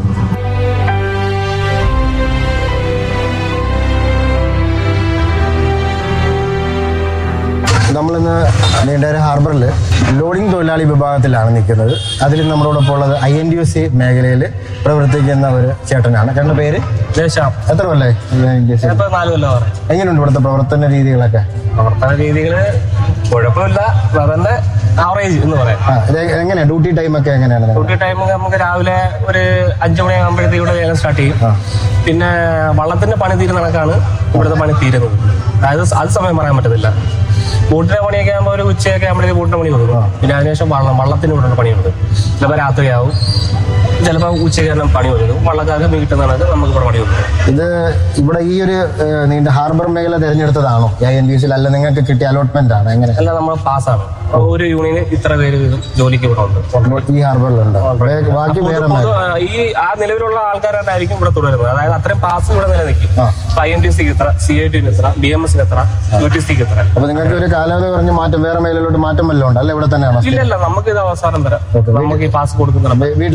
നമ്മളിന്ന് നീണ്ടേര ഹാർബറിൽ ലോഡിംഗ് തൊഴിലാളി വിഭാഗത്തിലാണ് നിൽക്കുന്നത് അതിൽ നമ്മളോടൊപ്പം ഉള്ളത് I N D S C മേഖലയിൽ പ്രവർത്തിക്കുന്ന ഒരു ചേട്ടനാണ് ചേട്ടൻ്റെ പേര് ദേശം എത്ര കൊല്ലേ ഇപ്പൊ നാല് കൊല്ലം പറയും എങ്ങനെയുണ്ട് ഇവിടുത്തെ പ്രവർത്തന രീതികളൊക്കെ പ്രവർത്തന രീതികള് കുഴപ്പമില്ല അതന്നെ ആവറേജ് എന്ന് പറയാം ആ ഇത് എങ്ങനെയാ ഡ്യൂട്ടി ടൈം ഒക്കെ എങ്ങനെയാണ് നിങ്ങളുടെ? ഡ്യൂട്ടി ടൈം നമുക്ക് രാവിലെ ഒരു അഞ്ചു മണിയാകുമ്പോഴത്തേക്ക് ഇവിടെ വേഗം സ്റ്റാർട്ട് ചെയ്യും പിന്നെ വള്ളത്തിന്റെ പണി തീരുന്ന കണക്കാണ് ഇവിടുത്തെ പണി തീരുന്നത് അതായത് അത് സമയം പറയാൻ പറ്റത്തില്ല ബോട്ടിന്റെ പണിയൊക്കെ ആകുമ്പോൾ ഒരു ഉച്ചയൊക്കെ ആകുമ്പോഴത്തേക്ക് ബോട്ടിന്റെ പണി കൊടുക്കും പിന്നെ അതിനുശേഷം വള്ളം വള്ളത്തിന് ഇവിടെ പണിയുണ്ട് ചിലപ്പോൾ രാത്രിയാവും ചിലപ്പോൾ ഉച്ചയ്ക്ക് തന്നെ പണി കൊടുക്കും വള്ളക്കാർക്ക് മീൻ കിട്ടുന്നതാണ് നമുക്ക് ഇവിടെ പണി കൊടുക്കും ഇത് ഇവിടെ ഈ ഒരു ഏഹ്, നീണ്ട ഹാർബർ മേഖല തിരഞ്ഞെടുത്തതാണോ ഐ എൻ ബി സിയിൽ അല്ല നിങ്ങൾക്ക് കിട്ടിയ അലോട്ട്മെന്റ് ആണ് എങ്ങനെ എല്ലാം നമ്മൾ പാസ്സാണ് ഒരു യൂണിയന് ഇത്ര പേര് വീതം ജോലിക്ക് ഇവിടെ ഉണ്ട് ഈ ഹാർബറിലുണ്ട് ബാക്കി ബാക്കി പൊതു- വേറെ പൊതു- ആ, ഈ ആ നിലവിലുള്ള ആൾക്കാരായിട്ടായിരിക്കും ഇവിടെ തുടരുന്നത് അതായത് അത്രയും പാസ് ഇവിടെ നിലനിൽക്കും ആ. ഐ എൻ ടി സിക്ക് എത്ര സി ഐ ടിന് എത്ര ബി എം എസിന് എത്ര യു ടി സിക്ക് എത്ര അപ്പൊ നിങ്ങൾക്ക് ഒരു കാലാവധി പറഞ്ഞ് മാറ്റം വേറെ മേഖലയിലോട്ട് മാറ്റം വല്ലതും ഉണ്ട് അല്ല ഇവിടെ തന്നെയാണോ ഇല്ല ഇല്ല നമുക്ക് ഇത് അവസാനം തരാം നമുക്ക് ഈ പാസ് കൊടുക്കുന്നുണ്ട് വീട്ടിലാരൊക്കെയുണ്ട്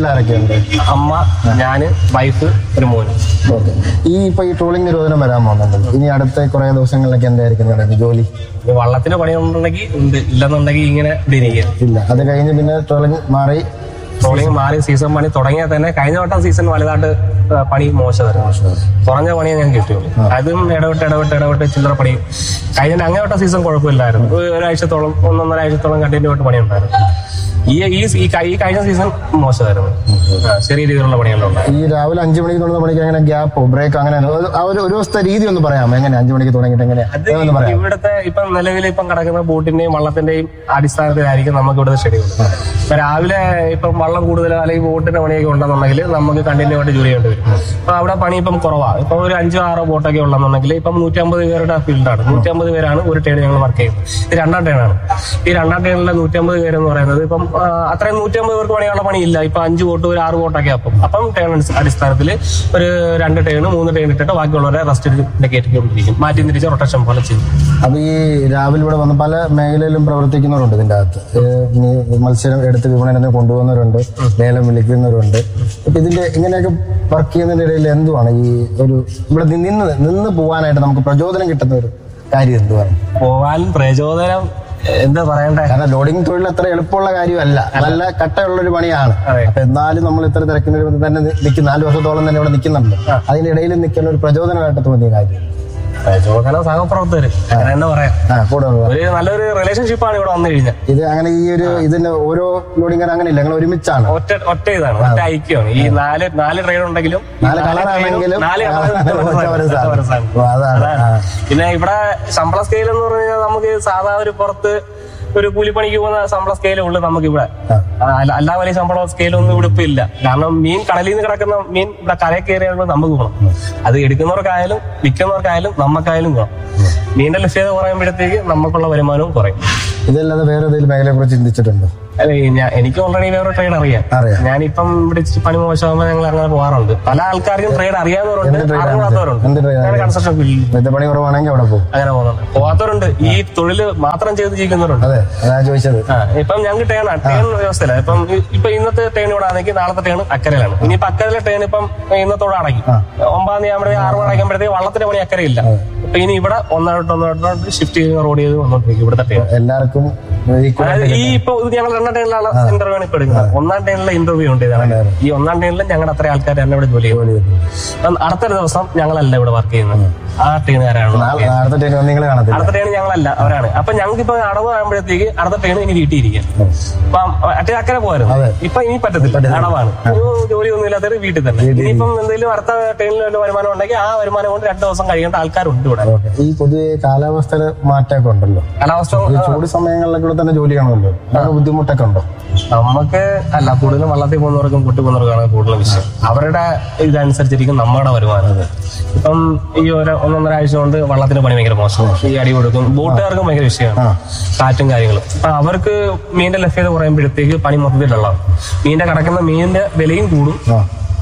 അമ്മ ഞാന് വൈഫ് ഒരു മോന് ഓക്കെ ഈ ഇപ്പൊ ഈ ട്രോളിംഗ് നിരോധനം വരാൻ പോകുന്നുണ്ട് ഇനി അടുത്ത കുറെ ദിവസങ്ങളിലൊക്കെ എന്തായിരിക്കും നടക്കുന്നത് ജോലി ഇനി വള്ളത്തിന് പണിയുണ്ടെങ്കിൽ ഉണ്ട് ഇല്ലെന്നുണ്ടെങ്കിൽ ഇങ്ങനെ ഇരിക്കുക ഇല്ല അത് കഴിഞ്ഞ് പിന്നെ ട്രോളിംഗ് മാറി ട്രോളിംഗ് മാറി സീസൺ പണി തുടങ്ങിയാൽ തന്നെ കഴിഞ്ഞ വട്ടം സീസൺ വലുതായിട്ട് ആ, പണി മോശമായിരുന്നു കുറഞ്ഞ പണിയെ ഞാൻ കിട്ടിയുള്ളൂ അതും ഇടവിട്ട് ഇടവിട്ട് ഇടവിട്ട് ചില്ലറ പണി കഴിഞ്ഞ അങ്ങേ വട്ടം സീസൺ കുഴപ്പമില്ലായിരുന്നു ഒരു- ഒരാഴ്ചത്തോളം ഒന്നൊന്നര ആഴ്ചത്തോളം കണ്ടിന്യൂ ആയിട്ട് പണി ഉണ്ടായിരുന്നു ഈ ഈ ഈ കഴി- ഈ കഴിഞ്ഞ സീസൺ മോശമായിരുന്നു ആ, ചെറിയ രീതിയിലുള്ള പണികളുണ്ട് ഈ രാവിലെ അഞ്ചു മണിക്ക് തുടങ്ങുന്ന പണിക്ക് അങ്ങനെ ഗ്യാപ്പോ ബ്രേക്ക് അങ്ങനെ ഒരു- ആ ഒരു ഒരു ദിവസത്തെ രീതി ഒന്ന് പറയാം എങ്ങനെ അഞ്ചു മണിക്ക് തുടങ്ങിയിട്ട് എങ്ങനെ അത് ഒന്ന് പറയാം ഇവിടുത്തെ ഇപ്പം നിലവിൽ ഇപ്പം കിടക്കുന്ന ബോട്ടിന്റെയും വള്ളത്തിന്റെയും അടിസ്ഥാനത്തിലായിരിക്കും നമുക്ക് ഇവിടുത്തെ ഷെഡ്യൂൾ ഇപ്പൊ രാവിലെ ഇപ്പം വള്ളം കൂടുതൽ അല്ലെങ്കിൽ ബോട്ടിന്റെ പണിയൊക്കെ ഉണ്ടെന്നുണ്ടെങ്കിൽ നമുക്ക് കണ്ടിന്യൂ ആയിട്ട് ജോലി ചെയ്യേണ്ടി വരും അപ്പൊ അവിടെ പണി ഇപ്പം കുറവാണ് ഇപ്പൊ ഒരു അഞ്ചോ ആറോ ബോട്ടൊക്കെ ഉള്ളതെന്നുണ്ടെങ്കിൽ ഇപ്പം നൂറ്റി അമ്പത് പേരുടെ ഫീൽഡാണ് നൂറ്റി അമ്പത് പേരാണ് ഒരു ടേൺ ഞങ്ങൾ വർക്ക് ചെയ്യുന്നത് ഇത് രണ്ടാം ടേണാണ് ഈ രണ്ടാം ടേണിലെ നൂറ്റി അമ്പത് പേരെന്ന് പറയുന്നത് ഇപ്പം ആ, അത്രയും നൂറ്റി അമ്പത് പേർക്ക് പണിയുള്ള പണിയില്ല ഇപ്പൊ അഞ്ച് ബോട്ട് ഒരു ആറ് ബോട്ടൊക്കെ അപ്പം അപ്പം ടേൺ അടിസ്ഥാനത്തിൽ ഒരു രണ്ട് ടേൺ മൂന്ന് ടേൺ ഇട്ടിട്ട് ബാക്കിയുള്ളവരെ റെസ്റ്റ് കയറ്റിക്കൊണ്ടിരിക്കും മാറ്റി തിരിച്ച് റൊട്ടേഷൻ പോലെ ചെയ്യും അപ്പൊ ഈ രാവിലെ ഇവിടെ വന്ന് പല മേഖലയിലും പ്രവർത്തിക്കുന്നവരുണ്ട് ഇതിന്റെ അകത്ത് ഏഹ് ഇനി മത്സരം എടുത്ത് വിപണനത്തിന് കൊണ്ടുപോകുന്നവരുണ്ട് ലേലം വിളിക്കുന്നവരുണ്ട് അപ്പൊ ഇതിന്റെ ഇങ്ങനെയൊക്കെ വർക്ക് ചെയ്യുന്നതിന്റെ ഇടയിൽ എന്തുവാണ് ഈ ഒരു ഇവിടെ നി- നിന്ന് നിന്ന് പോവാനായിട്ട് നമുക്ക് പ്രചോദനം കിട്ടുന്ന ഒരു കാര്യം എന്തുവാണ് പോവാൻ പ്രചോദനം എന്താ പറയണ്ടേ കാരണം ലോഡിംഗ് തൊഴിൽ അത്ര എളുപ്പമുള്ള കാര്യമല്ല നല്ല കട്ടയുള്ള ഒരു പണിയാണ് അതെ. അപ്പൊ എന്നാലും നമ്മൾ ഇത്ര തിരക്കിന് തന്നെ നിൽക്കും നാല് വർഷത്തോളം തന്നെ ഇവിടെ നിൽക്കുന്നുണ്ട് അതിന്റെ ഇടയിൽ നിൽക്കുന്ന ഒരു പ്രചോദനമായിട്ട് തോന്നിയ കാര്യം പ്രചോദനം സഹപ്രവർത്തകര് അങ്ങനെ തന്നെ പറയാം ആ കൂടെ ഉള്ള. ഒരു നല്ലൊരു റിലേഷൻഷിപ്പാണ് ഇവിടെ വന്നു കഴിഞ്ഞാൽ ഇത് അങ്ങനെ ഈ ഒരു ഇതിന്റെ ഓരോ ലോഡിംഗ് അങ്ങനെ ഇല്ല ഞങ്ങൾ ഒരുമിച്ചാണ് ഒറ്റ ഒറ്റ ഇതാണ് ഒറ്റ ഐക്യമാണ് ഈ നാല് നാല് ട്രെയിൻ ഉണ്ടെങ്കിലും ഈ നാല് കളറാണെങ്കിലും നാല് ആ, colour ഒറ്റ ഒറ്റ ഒരു ഒറ്റ സാധനം. ഒരു സാധനം. ഓ, അതാണ്. അതാണ്. ആ. പിന്നെ ഇവിടെ ശമ്പള സ്കെയിൽ എന്ന് പറഞ്ഞു കഴിഞ്ഞാൽ നമുക്ക് സാധാ ഒരു പുറത്ത് ഒരു കൂലിപ്പണിക്ക് പോകുന്ന ശമ്പള സ്കെയിലേ ഉള്ളൂ നമുക്ക് ഇവിടെ അല്ലാ വലിയ ശമ്പള സ്കെയിലൊന്നും ഇവിടെ ഇപ്പൊ ഇല്ല കാരണം മീൻ കടലിൽ നിന്ന് കിടക്കുന്ന മീൻ ഇവിടെ കരയിൽ കയറിയാലും നമുക്ക് ഗുണം അത് എടുക്കുന്നവർക്കായാലും വിൽക്കുന്നവർക്കായാലും നമുക്കായാലും ഗുണം മീനിന്റെ ലഭ്യത കുറയുമ്പോഴത്തേക്ക് നമുക്കുള്ള വരുമാനവും കുറയും ഇതല്ലാതെ വേറെ ഏതെങ്കിലും മേഖലയെ കുറിച്ച് ചിന്തിച്ചിട്ടുണ്ടോ അല്ലെ ഞാൻ എനിക്ക് ഓൾറെഡി വേറെ ട്രേഡ് അറിയാം അറിയാം. ഞാനിപ്പം ഇവിടെ ഇച്ചിരി പണി മോശമാകുമ്പോൾ ഞങ്ങൾ അങ്ങനെ പോകാറുണ്ട് പല ആൾക്കാർക്കും ട്രേഡ് അറിയാവുന്നവരുണ്ട് എന്ത് trade ആണ് അറിയാത്തവരുണ്ട് എന്ത് trade ആണ്? കൺസ്ട്രക്ഷൻ ഫീൽഡിൽ വിദ്യ പണി കുറവാണെങ്കിൽ അവിടെ പോകും അങ്ങനെ പോകുന്നുണ്ട് പോകാത്തവരുണ്ട് ഈ തൊഴില് മാത്രം ചെയ്ത് ജീവിക്കുന്നവരുണ്ട് അതെ അതാ ചോദിച്ചത് ആ ഇപ്പം ഞങ്ങൾക്ക് ടേൺ ടേൺ വ്യവസ്ഥയില്ല ഇപ്പം ഇ- ഇപ്പൊ ഇന്നത്തെ ടേൺ ഇവിടെ ആണെങ്കിൽ നാളത്തെ ടേൺ അക്കരയിലാണ് ഇനിയിപ്പോ അക്കരയിലെ ടേൺ ഇപ്പം ഇന്നത്തോടെ അടങ്ങി ഒമ്പതാം തീയതി ആകുമ്പോഴത്തേക്ക് ആറ് മണി അടയ്ക്കുമ്പോഴത്തേക്ക് വള്ളത്തിന്റെ പണി അക്കരയില്ല അപ്പൊ ഇനി ഇവിടെ ഒന്നായിട്ട് ഒന്നായിട്ട് ഷിഫ്റ്റ് ചെയ്ത് റോഡ് ചെയ്ത് വന്നോണ്ടിരിക്കും ഇവിടുത്തെ ടേൺ എല്ലാവർക്കും equal അതായത് ആയിട്ട് ഈ ഇപ്പൊ ഇത് ഞങ്ങൾ രണ്ടാം ടൈമിലാണ് ഇന്റർവ്യൂ ആണ് ഇപ്പൊ എടുക്കുന്നത് ഒന്നാം ടൈമിലെ ഇന്റർവ്യൂ ഉണ്ട് ഇതാണ് ഈ ഒന്നാം ടൈമിൽ ഞങ്ങളുടെ അത്ര ആൾക്കാർ തന്നെ ഇവിടെ ജോലി ചെയ്യുന്നത് അടുത്തൊരു ദിവസം ഞങ്ങളല്ല ഇവിടെ വർക്ക് ചെയ്യുന്നത് ആ ടീമുകാരാണ് നാളെ- നാളത്തെ ടൈം നിങ്ങൾ കാണത്തില്ല അടുത്ത ടേൺ ഞങ്ങളല്ല അവരാണ് അപ്പൊ ഞങ്ങൾക്ക് ഇപ്പൊ അടവ് ആകുമ്പോഴത്തേക്ക് അടുത്ത ടേൺ ഇനി വീട്ടിൽ ഇരിക്കാം അപ്പൊ മറ്റേ അക്കരെ പോയിരുന്നു അതെ. ഇപ്പൊ ഇനി പറ്റത്തില്ല അടവാണ് ഒരു ജോലിയൊന്നും ഇല്ലാത്തവർ വീട്ടിൽ തന്നെ ഇനിയിപ്പം എന്തെങ്കിലും അടുത്ത ടേണിൽ വല്ല വരുമാനം ഉണ്ടെങ്കിൽ ആ വരുമാനം കൊണ്ട് രണ്ടു ദിവസം കഴിയേണ്ട ആൾക്കാരുണ്ട് ഇവിടെ ഈ പുതിയ കാലാവസ്ഥയുടെ മാറ്റമൊക്കെ ഉണ്ടല്ലോ കാലാവസ്ഥ ഈ ചൂട് സമയങ്ങളിലൊക്കെ ഇവിടെ തന്നെ ജോലി കാണുമല്ലോ അങ്ങനെ ബുദ്ധിമുട്ടൊക്കെ ഉണ്ടോ നമുക്ക് അല്ല കൂടുതലും വള്ളത്തിൽ പോകുന്നവർക്കും കൂട്ടി പോകുന്നവർക്കാണ് കൂടുതൽ വിഷയം അവരുടെ ഇതനുസരിച്ചിരിക്കും നമ്മുടെ വരുമാനം ഇപ്പം ഈ ഒരു ഒന്നൊന്നര ആഴ്ച കൊണ്ട് വള്ളത്തിന് പണി ഭയങ്കര മോശം ഈ അടി കൊടുക്കും ബോട്ടുകാർക്കും ഭയങ്കര വിഷയമാണ് കാറ്റും കാര്യങ്ങളും അപ്പൊ അവർക്ക് മീനിന്റെ ലഭ്യത കുറയുമ്പോഴത്തേക്ക് പണി മൊത്തത്തിലുള്ള മീനിന്റെ കിടക്കുന്ന മീനിന്റെ വിലയും കൂടും ആ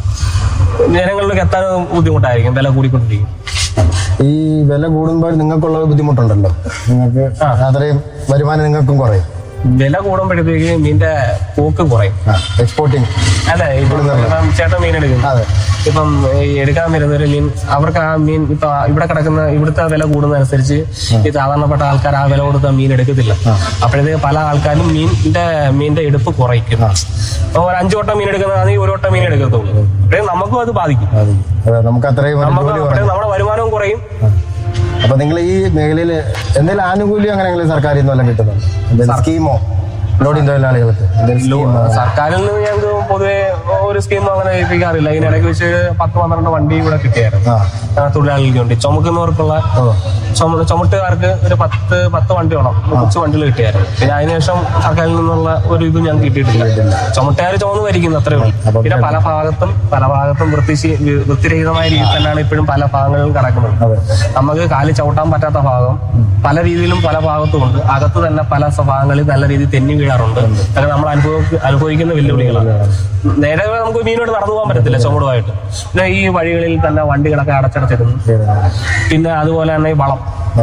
ജനങ്ങളിലേക്ക് എത്താൻ ബുദ്ധിമുട്ടായിരിക്കും വില കൂടിക്കൊണ്ടിരിക്കും ഈ വില കൂടുമ്പോൾ നിങ്ങൾക്കുള്ള ബുദ്ധിമുട്ടുണ്ടല്ലോ നിങ്ങൾക്ക് അത്രയും വരുമാനം നിങ്ങൾക്കും കുറയും വില കൂടുമ്പോഴത്തേക്ക് മീനിന്റെ പോക്ക് കുറയും എക്സ്പോർട്ടിങ് അതെ ഇപ്പം ഇപ്പം ചേട്ടൻ മീൻ എടുക്കുന്നു അതെ ഇപ്പം ഈ എടുക്കാൻ വരുന്ന ഒരു മീൻ അവർക്ക് ആ മീൻ ഇപ്പൊ ഇവിടെ കിടക്കുന്ന ഇവിടുത്തെ വില കൂടുന്നതനുസരിച്ച് ഈ സാധാരണപ്പെട്ട ആൾക്കാർ ആ വില കൊടുത്ത മീൻ എടുക്കത്തില്ല അപ്പോഴത്തേക്ക് പല ആൾക്കാരും മീനിന്റെ മീനിന്റെ എടുപ്പ് കുറയ്ക്കും അപ്പൊ ഒരു അഞ്ചു വട്ടം മീൻ എടുക്കുന്നതാണെങ്കിൽ ഒരു വട്ടം മീൻ എടുക്കത്തുള്ളൂ അപ്പോഴേ നമുക്കും അത് ബാധിക്കും അതെ നമുക്ക് അത്രയും ഒരു നമുക്ക് ജോലി അപ്പോഴേ കുറയും നമ്മുടെ വരുമാനവും കുറയും അപ്പൊ നിങ്ങൾ ഈ മേഖലയിൽ എന്തെങ്കിലും ആനുകൂല്യം അങ്ങനെ നിങ്ങൾ സർക്കാരിൽ നിന്ന് വല്ലതും കിട്ടുന്നുണ്ടോ എന്തെങ്കിലും സ്കീമോ ലോഡിംഗ് തൊഴിലാളികൾക്ക് എന്തെങ്കിലും സ്കീമോ സർക്കാരിൽ നിന്ന് ഞങ്ങൾക്ക് പൊതുവെ ഒരു സ്കീം അങ്ങനെ ഏൽപ്പിക്കാറില്ല ഇതിനിടയ്ക്ക് വെച്ച് പത്ത് പന്ത്രണ്ട് വണ്ടി ഇവിടെ കിട്ടിയായിരുന്നു ആ ആ, തൊഴിലാളികൾക്ക് വേണ്ടി ചുമക്കുന്നവർക്കുള്ള ചുമ- ചുമട്ടുകാർക്ക് ഒരു പത്ത് പത്ത് വണ്ടിയോളം കൊച്ചു വണ്ടികൾ കിട്ടിയായിരുന്നു പിന്നെ അതിനുശേഷം സർക്കാരിൽ നിന്നുള്ള ഒരു ഇതും ഞങ്ങൾക്ക് കിട്ടിയിട്ടില്ല ചുമട്ടുകാർ ചുമന്ന് ഭരിക്കുന്നു അത്രേ ഉള്ളൂ പിന്നെ പല ഭാഗത്തും പല ഭാഗത്തും വൃത്തി വൃത്തിരഹിതമായ രീതിയിൽ തന്നെയാണ് ഇപ്പോഴും പല ഭാഗങ്ങളിലും കിടക്കുന്നത് അതെ നമുക്ക് കാല് ചവിട്ടാൻ പറ്റാത്ത ഭാഗം പല രീതിയിലും പല ഭാഗത്തും ഉണ്ട് അകത്ത് തന്നെ പല സ- ഭാഗങ്ങളിൽ നല്ല രീതിയിൽ തെന്നി വീഴാറുണ്ട് അതൊക്കെ നമ്മൾ അനുഭവ അനുഭവിക്കുന്ന വെല്ലുവിളികളാണ് നേരെ നമുക്ക് മീനോട് നടന്നു പോകാൻ പറ്റത്തില്ല ചുമടുമായിട്ട് പിന്നെ ഈ വഴികളിൽ തന്നെ വണ്ടികളൊക്കെ അടച്ചടച്ചിരുന്നു പിന്നെ അതുപോലെ തന്നെ ഈ വളം ആ.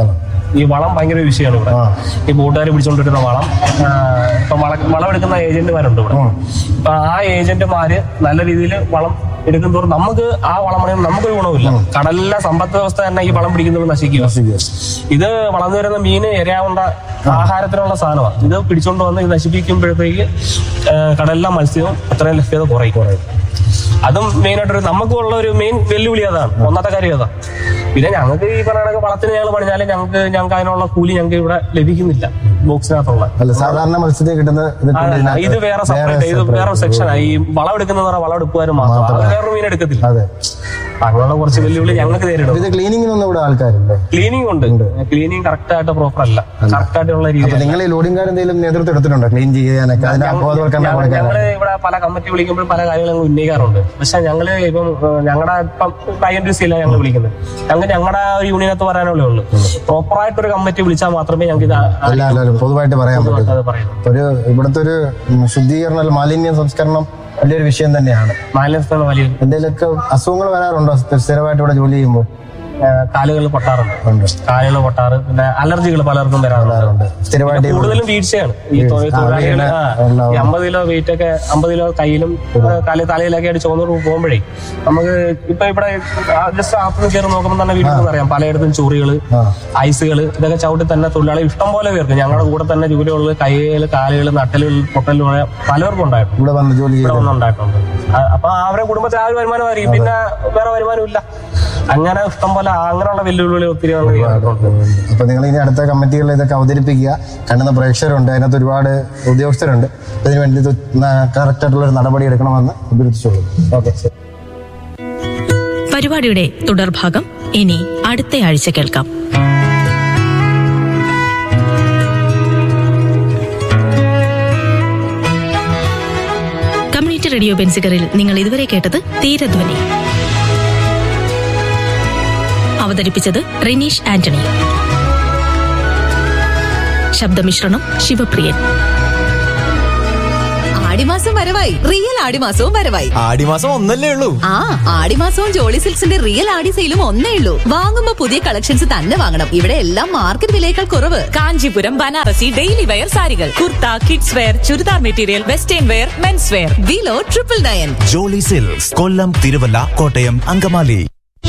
ഈ വളം ഭയങ്കര വിഷയമാണ് ഇവിടെ ആ. ഈ കൂട്ടുകാർ പിടിച്ചോണ്ടിരുന്ന വളം ആ, ഇപ്പൊ വള വളമെടുക്കുന്ന ഏജന്റുമാരുണ്ട് ഇവിടെ അപ്പൊ ആ ഏജന്റുമാര് നല്ല രീതിയിൽ വളം എടുക്കും തോറും നമുക്ക് ആ വളം പണിയുമ്പോൾ നമുക്കൊരു ഗുണമില്ല കടലിലെ സമ്പദ് വ്യവസ്ഥ തന്നെ ഈ വളം പിടിക്കുന്നത് നശിക്കുക ഇത് വളർന്നു വരുന്ന മീന് ഇരയാവേണ്ട ആഹാരത്തിനുള്ള സാധനമാണ് ഇത് പിടിച്ചോണ്ട് വന്ന് ഇത് നശിപ്പിക്കുമ്പോഴത്തേക്ക് ആ, കടലിലെ മത്സ്യവും അത്രയും ലഭ്യത കുറയും കുറയും അതും മെയിൻ ആയിട്ടൊരു നമുക്കുള്ള ഒരു മെയിൻ വെല്ലുവിളി അതാണ് ഒന്നാമത്തെ കാര്യം അതാണ് പിന്നെ ഞങ്ങൾക്ക് ഈ പറഞ്ഞ കണക്ക് വളത്തിന് ഞങ്ങൾ പണിഞ്ഞാലും ഞങ്ങൾക്ക് ഞങ്ങൾക്ക് അതിനുള്ള കൂലി ഞങ്ങൾക്ക് ഇവിടെ ലഭിക്കുന്നില്ല ബോക്സിനകത്തുള്ള അല്ല സാധാരണ മത്സ്യത്തിൽ കിട്ടുന്ന ഇത് ആ, ഇതിനകത്ത് ഇത് വേറെ സെപ്പറേറ്റ് ഇത് വേറെ സെക്ഷനാണ് ഈ വളം എടുക്കുന്ന വളം എടുക്കുവാനും മാത്രം അത് വേറൊരു മീൻ എടുക്കത്തില്ല അതെ അങ്ങനെയുള്ള കുറച്ച് വെല്ലുവിളി ഞങ്ങൾക്ക് നേരിടും ഇത് ക്ലീനിങ്ങിനൊന്നും ഇവിടെ ആൾക്കാരില്ലേ ക്ലീനിങ് ഉണ്ട് ക്ലീനിങ് കറക്റ്റ് ആയിട്ട് പ്രോപ്പർ അല്ല കറക്റ്റ് ആയിട്ടുള്ള അപ്പൊ രീതിയിൽ നിങ്ങൾ ഈ ലോഡിംഗ് എന്തെങ്കിലും നേതൃത്വം എടുത്തിട്ടുണ്ടോ ക്ലീൻ ചെയ്യാനൊക്കെ അതിന് ബോധവൽക്കരണം കൊടുക്കാൻ ഞങ്ങള് ഇവിടെ പല കമ്മിറ്റി വിളിക്കുമ്പോൾ പല കാര്യങ്ങളും ഉന്നയിക്കാറുണ്ട് പക്ഷെ ഞങ്ങള് ഇപ്പം ഞങ്ങളുടെ ഇപ്പം ഐ എൻ ഡി സി അല്ല ഞങ്ങൾ വിളിക്കുന്നത് ഞങ്ങൾക്ക് ഞങ്ങളുടെ ഒരു യൂണിയനകത്ത് പറയാനുള്ളേ ഉള്ളൂ പ്രോപ്പർ ആയിട്ട് ഒരു കമ്മിറ്റി വിളിച്ചാൽ മാത്രമേ ഞങ്ങൾക്ക് ഇത് ആ- അല്ല അല്ല അല്ല, പൊതുവായിട്ട് പറയാൻ പറ്റും അത് പറയുന്നത് ഒരു ഇവിടുത്തെ ഒരു ഉം, ശുദ്ധീകരണം അല്ല, മാലിന്യ സംസ്കരണം വലിയൊരു വിഷയം തന്നെയാണ് മാലിന്യസ്ഥല വലിയ എന്തെങ്കിലുമൊക്കെ അസുഖങ്ങൾ വരാറുണ്ടോ സ്ഥിരമായിട്ട് ഇവിടെ ജോലി ചെയ്യുമ്പോൾ കാലുകൾ പൊട്ടാറുണ്ട് ഉണ്ട് കാലുകൾ പൊട്ടാറ് പിന്നെ അലർജികൾ പലർക്കും വരാറുണ്ട് വരാറുണ്ട് സ്ഥിരമായിട്ട് ഈ കൂടുതലും വീഴ്ചയാണ് ഈ തൊഴിൽ ആ, തൊഴിലാളികൾ വീണ് ഉണ്ടാവും. അമ്പത് കിലോ വെയിറ്റ് ഒക്കെ അമ്പത് കിലോ കയ്യിലും തല തലയിലൊക്കെ ആയിട്ട് ചുവന്നു പോകുമ്പോഴേ നമുക്ക് ഇപ്പൊ ഇവിടെ ജസ്റ്റ് ആപ്പിന് കയറി നോക്കുമ്പോൾ തന്നെ വീട്ടിൽ അറിയാം പലയിടത്തും ചൊറികള് ആ. ഐസുകൾ ഇതൊക്കെ ചവിട്ടി തന്നെ തൊഴിലാളി ഇഷ്ടം പോലെ പേർക്ക് ഞങ്ങളുടെ കൂടെ തന്നെ ജോലിയുള്ള കൈകൾ കാലുകൾ നട്ടലുകൾ പൊട്ടലുകൾ പലർക്കും ഉണ്ടായിട്ടുണ്ട് ഇവിടെ വന്ന് ജോലി ഇവിടെ ചെയ്ത് ഒന്നും ഉണ്ടായിട്ടുണ്ട് ആ- അപ്പൊ അവരെ കുടുംബത്തിൽ ആ ഒരു വരുമാനമായിരിക്കും പിന്നെ വേറെ വരുമാനമില്ല അങ്ങനെ ഇഷ്ടം പോലെ അങ്ങനെയുള്ള വെല്ലുവിളികൾ ഒത്തിരി നമ്മൾ നേരിട്ടിട്ടുണ്ട് അപ്പൊ നിങ്ങൾ ഇനി അടുത്ത കമ്മിറ്റികളിൽ ഇതൊക്കെ അവതരിപ്പിക്കുക കണ്ടുന്ന പ്രേക്ഷകരുണ്ട് അതിനകത്ത് ഒരുപാട് ഉദ്യോഗസ്ഥരുണ്ട് അതിനു വേണ്ടി ഇത് കറക്റ്റ് ആയിട്ടുള്ള ഒരു നടപടി എടുക്കണമെന്ന് അഭ്യർത്ഥിച്ചോളൂ ഓക്കെ ശരി പരിപാടിയുടെ തുടർഭാഗം ഇനി അടുത്ത ആഴ്ച കേൾക്കാം കമ്മ്യൂണിറ്റി റേഡിയോ ബെൻസിക്കറിൽ നിങ്ങൾ ഇതുവരെ കേട്ടത് തീരധ്വനി അവതരിപ്പിച്ചത് റിനീഷ് ആന്റണി ശബ്ദമിശ്രണം ശിവപ്രിയൻ ആടിമാസം വരവായി റിയൽ ആടിമാസവും വരവായി ആടിമാസം ഒന്നല്ലേ ഉള്ളൂ ആ ആടിമാസവും ജോളി സിൽക്സിന്റെ റിയൽ ആടി സെയിലും ഒന്നേ ഉള്ളൂ വാങ്ങുമ്പോ പുതിയ കളക്ഷൻസ് തന്നെ വാങ്ങണം ഇവിടെ എല്ലാം മാർക്കറ്റ് വിലയേക്കാൾ കുറവ് കാഞ്ചീപുരം ബനാറസി ഡെയിലി വെയർ സാരികൾ kurta kids wear churidar material western wear men's wear below triple nine Jolly Silks Kollam Thiruvalla Kottayam Angamaly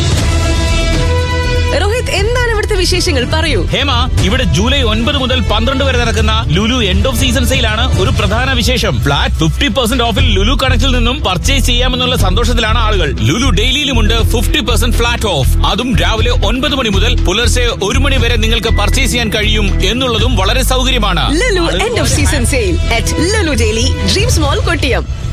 Rohit എന്താണ് ഇവിടുത്തെ വിശേഷങ്ങൾ പറയൂ ഹേമ ഇവിടെ ജൂലൈ ഒൻപത് മുതൽ പന്ത്രണ്ട് വരെ നടക്കുന്ന ലുലു എൻഡ് ഓഫ് സീസൺ സെയിലാണ് ഒരു പ്രധാന വിശേഷം ഫ്ലാറ്റ് ഫിഫ്റ്റി പെർസെന്റ് ഓഫിൽ ലുലു കണക്റ്റിൽ നിന്നും പർച്ചേസ് ചെയ്യാമെന്നുള്ള സന്തോഷത്തിലാണ് ആളുകൾ ലുലു ഡെയിലിയിലുമുണ്ട് ഫിഫ്റ്റി പെർസെന്റ് ഫ്ലാറ്റ് ഓഫ് അതും രാവിലെ ഒൻപത് മണി മുതൽ പുലർച്ചെ ഒരു മണി വരെ നിങ്ങൾക്ക് പർച്ചേസ് ചെയ്യാൻ കഴിയും എന്നുള്ളതും വളരെ സൗകര്യമാണ് Lulu end of season sale at Lulu daily dreams mall Kottiyam